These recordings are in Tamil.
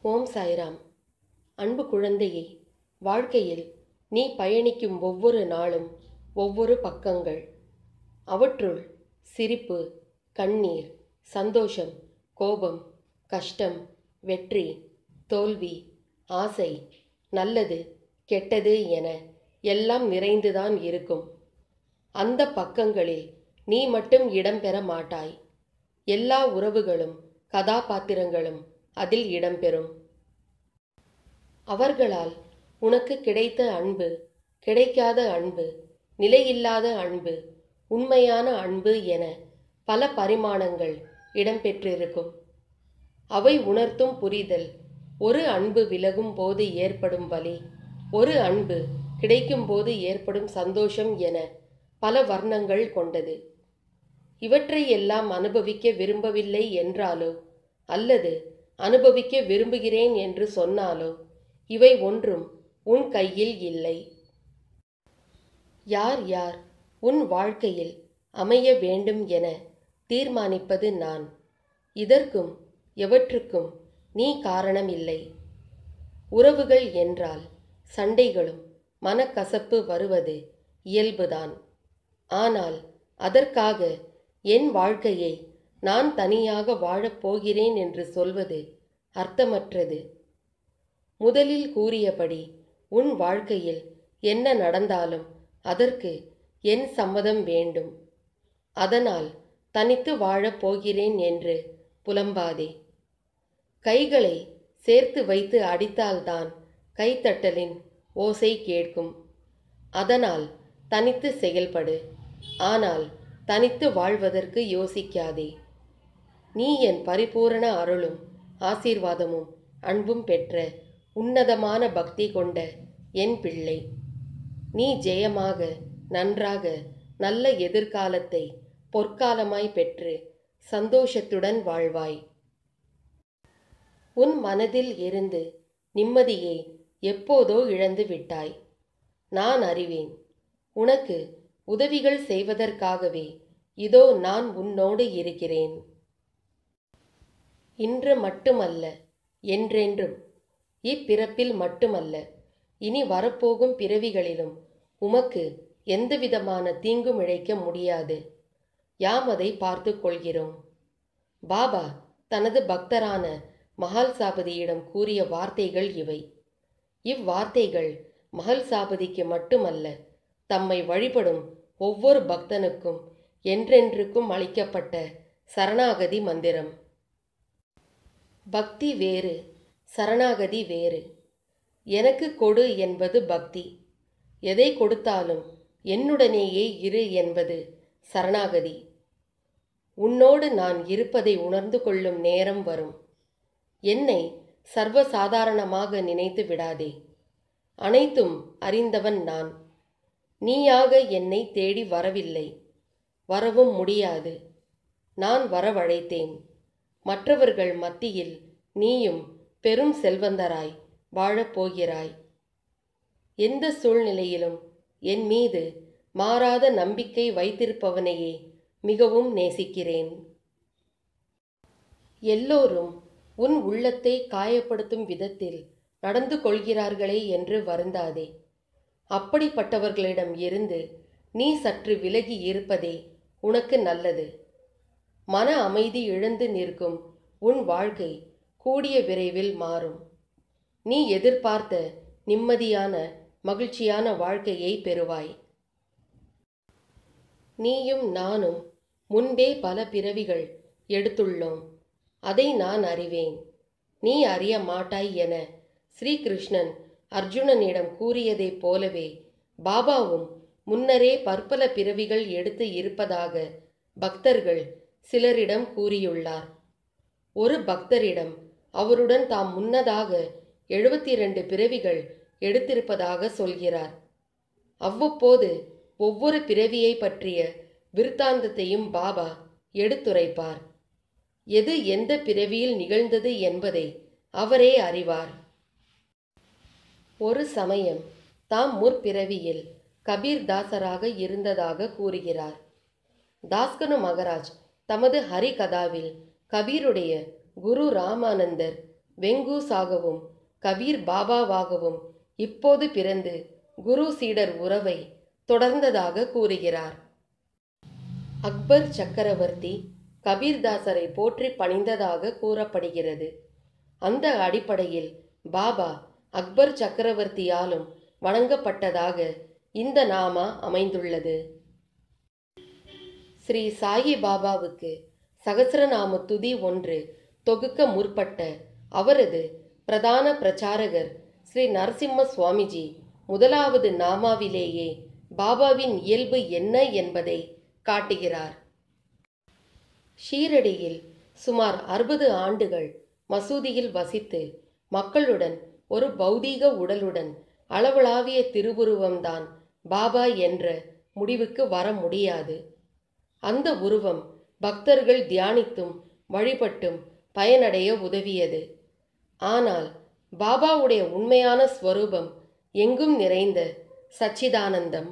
ஓம் சாய்ராம் அன்பு குழந்தையே வாழ்க்கையில் நீ பயணிக்கும் ஒவ்வொரு நாளும் ஒவ்வொரு பக்கங்கள் அவற்றுள் சிரிப்பு கண்ணீர் சந்தோஷம் கோபம் கஷ்டம் வெற்றி தோல்வி ஆசை நல்லது கெட்டது என எல்லாம் நிறைந்துதான் இருக்கும் அந்த பக்கங்களில் நீ மட்டும் இடம்பெற மாட்டாய் எல்லா உறவுகளும் கதாபாத்திரங்களும் அதில் இடம்பெறும் அவர்களால் உனக்கு கிடைத்த அன்பு கிடைக்காத அன்பு நிலையில்லாத அன்பு உண்மையான அன்பு என பல பரிமாணங்கள் இடம்பெற்றிருக்கும் அவை உணர்த்தும் புரிதல் ஒரு அன்பு விலகும் போது ஏற்படும் வலி ஒரு அன்பு கிடைக்கும் போது ஏற்படும் சந்தோஷம் என பல வர்ணங்கள் கொண்டது இவற்றை எல்லாம் அனுபவிக்க விரும்பவில்லை என்றாலோ அல்லது அனுபவிக்க விரும்புகிறேன் என்று சொன்னாலோ இவை ஒன்றும் உன் கையில் இல்லை யார் யார் உன் வாழ்க்கையில் அமைய வேண்டும் என தீர்மானிப்பது நான் இதற்கும் எவற்றுக்கும் நீ காரணம் இல்லை உறவுகள் என்றால் சண்டைகளும் மனக்கசப்பு வருவது இயல்புதான் ஆனால் அதற்காக என் வாழ்க்கையை நான் தனியாக வாழப் போகிறேன் என்று சொல்வது அர்த்தமற்றது முதலில் கூறியபடி உன் வாழ்க்கையில் என்ன நடந்தாலும் அதற்கு என் சம்மதம் வேண்டும் அதனால் தனித்து வாழப் போகிறேன் என்று புலம்பாதே கைகளை சேர்த்து வைத்து அடித்தால்தான் கைத்தட்டலின் ஓசை கேட்கும் அதனால் தனித்து செயல்படு ஆனால் தனித்து வாழ்வதற்கு யோசிக்காதே நீ என் பரிபூரண அருளும் ஆசீர்வாதமும் அன்பும் பெற்ற உன்னதமான பக்தி கொண்ட என் பிள்ளை நீ ஜெயமாக நன்றாக நல்ல எதிர்காலத்தை பொற்காலமாய் பெற்று சந்தோஷத்துடன் வாழ்வாய் உன் மனதில் இருந்து நிம்மதியை எப்போதோ இழந்து விட்டாய் நான் அறிவேன் உனக்கு உதவிகள் செய்வதற்காகவே இதோ நான் உன்னோடு இருக்கிறேன் இன்று மட்டுமல்ல என்றென்றும் இப்பிறப்பில் மட்டுமல்ல இனி வரப்போகும் பிறவிகளிலும் உமக்கு எந்தவிதமான தீங்கும் இழைக்க முடியாது யாம் அதை பார்த்து கொள்கிறோம் பாபா தனது பக்தரான மஹால் சாபதியிடம் கூறிய வார்த்தைகள் இவை இவ்வார்த்தைகள் மகள் சாபதிக்கு மட்டுமல்ல தம்மை வழிபடும் ஒவ்வொரு பக்தனுக்கும் என்றென்றுக்கும் அளிக்கப்பட்ட சரணாகதி மந்திரம் பக்தி வேறு சரணாகதி வேறு எனக்கு கொடு என்பது பக்தி எதை கொடுத்தாலும் என்னுடனேயே இரு என்பது சரணாகதி உன்னோடு நான் இருப்பதை உணர்ந்து கொள்ளும் நேரம் வரும் என்னை சர்வசாதாரணமாக நினைத்து விடாதே அனைத்தும் அறிந்தவன் நான் நீயாக என்னை தேடி வரவில்லை வரவும் முடியாது நான் வரவழைத்தேன் மற்றவர்கள் மத்தியில் நீயும் பெரும் செல்வந்தராய் வாழப்போகிறாய் எந்த சூழ்நிலையிலும் என் மீது மாறாத நம்பிக்கை வைத்திருப்பவனையே மிகவும் நேசிக்கிறேன் எல்லோரும் உன் உள்ளத்தை காயப்படுத்தும் விதத்தில் நடந்து கொள்கிறார்களே என்று வருந்தாதே அப்படிப்பட்டவர்களிடம் இருந்து நீ சற்று விலகி இருப்பதே உனக்கு நல்லது மன அமைதி இழந்து நிற்கும் உன் வாழ்க்கை கூடிய விரைவில் மாறும் நீ எதிர்பார்த்த நிம்மதியான மகிழ்ச்சியான வாழ்க்கையை பெறுவாய் நீயும் நானும் முன்பே பல பிறவிகள் எடுத்துள்ளோம் அதை நான் அறிவேன் நீ அறிய மாட்டாய் என ஸ்ரீகிருஷ்ணன் அர்ஜுனனிடம் கூறியதைப் போலவே பாபாவும் முன்னரே பற்பல பிறவிகள் எடுத்து இருப்பதாக பக்தர்கள் சிலரிடம் கூறியுள்ளார் ஒரு பக்தரிடம் அவருடன் தாம் முன்னதாக எழுபத்தி இரண்டு பிறவிகள் எடுத்திருப்பதாக சொல்கிறார் அவ்வப்போது ஒவ்வொரு பிறவியை பற்றிய விருத்தாந்தத்தையும் பாபா எடுத்துரைப்பார் எது எந்த பிறவியில் நிகழ்ந்தது என்பதை அவரே அறிவார் ஒரு சமயம் தாம் முற்பிறவியில் கபீர் தாசராக இருந்ததாக கூறுகிறார் தாஸ்கனு மகராஜ் தமது ஹரிகதாவில் கபீருடைய குரு ராமானந்தர் வெங்கூஸாகவும் கபீர் பாபாவாகவும் இப்போது பிறந்து குரு சீடர் உறவை தொடர்ந்ததாக கூறுகிறார் அக்பர் சக்கரவர்த்தி கபீர்தாசரை போற்றி பணிந்ததாக கூறப்படுகிறது அந்த அடிப்படையில் பாபா அக்பர் சக்கரவர்த்தியாலும் வணங்கப்பட்டதாக இந்த நாமா அமைந்துள்ளது ஸ்ரீ சாயி பாபாவுக்கு சகசிரநாம துதி ஒன்று தொகுக்க முற்பட்ட அவரது பிரதான பிரச்சாரகர் ஸ்ரீ நரசிம்ம சுவாமிஜி முதலாவது நாமாவிலேயே பாபாவின் இயல்பு என்ன என்பதை காட்டுகிறார் ஷீரடியில் சுமார் அறுபது ஆண்டுகள் மசூதியில் வசித்து மக்களுடன் ஒரு பௌதீக உடலுடன் அளவளாவிய திருவுருவம்தான் பாபா என்ற முடிவுக்கு வர முடியாது அந்த உருவம் பக்தர்கள் தியானித்தும் வழிபட்டும் பயனடைய உதவியது ஆனால் பாபாவுடைய உண்மையான ஸ்வரூபம் எங்கும் நிறைந்த சச்சிதானந்தம்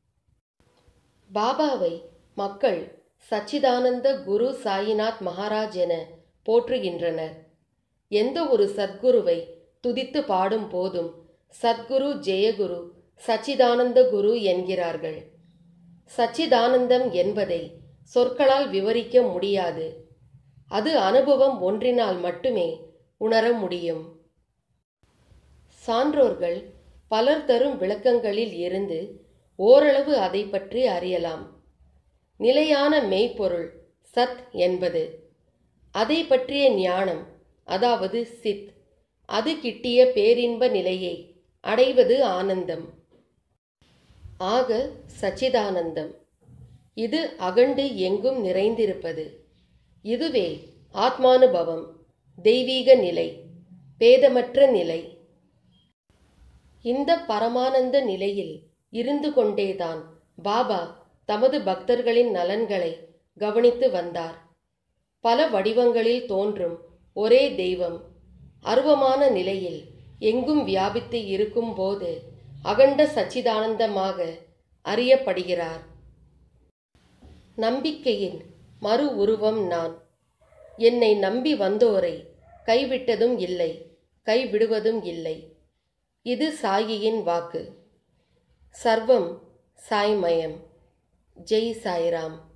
பாபாவை மக்கள் சச்சிதானந்த குரு சாயிநாத் மகாராஜ் என போற்றுகின்றனர் எந்த ஒரு சத்குருவை துதித்து பாடும் போதும் சத்குரு ஜெயகுரு சச்சிதானந்த குரு என்கிறார்கள் சச்சிதானந்தம் என்பதை சொற்களால் விவரிக்க முடியாது அது அனுபவம் ஒன்றினால் மட்டுமே உணர முடியும் சான்றோர்கள் பலர் தரும் விளக்கங்களில் இருந்து ஓரளவு அதை பற்றி அறியலாம் நிலையான மெய்ப்பொருள் சத் என்பது அதை பற்றிய ஞானம் அதாவது சித் அது கிட்டிய பேரின்ப நிலையை அடைவது ஆனந்தம் ஆக சச்சிதானந்தம் இது அகண்டு எங்கும் நிறைந்திருப்பது இதுவே ஆத்மானுபவம் தெய்வீக நிலை பேதமற்ற நிலை இந்த பரமானந்த நிலையில் இருந்து கொண்டேதான் பாபா தமது பக்தர்களின் நலன்களை கவனித்து வந்தார் பல வடிவங்களில் தோன்றும் ஒரே தெய்வம் அருவமான நிலையில் எங்கும் வியாபித்து இருக்கும்போது அகண்ட சச்சிதானந்தமாக அறியப்படுகிறார் நம்பிக்கையின் மறு உருவம் நான் என்னை நம்பி வந்தோரை கைவிட்டதும் இல்லை கைவிடுவதும் இல்லை இது சாயியின் வாக்கு சர்வம் சாய்மயம் ஜெய் சாய்ராம்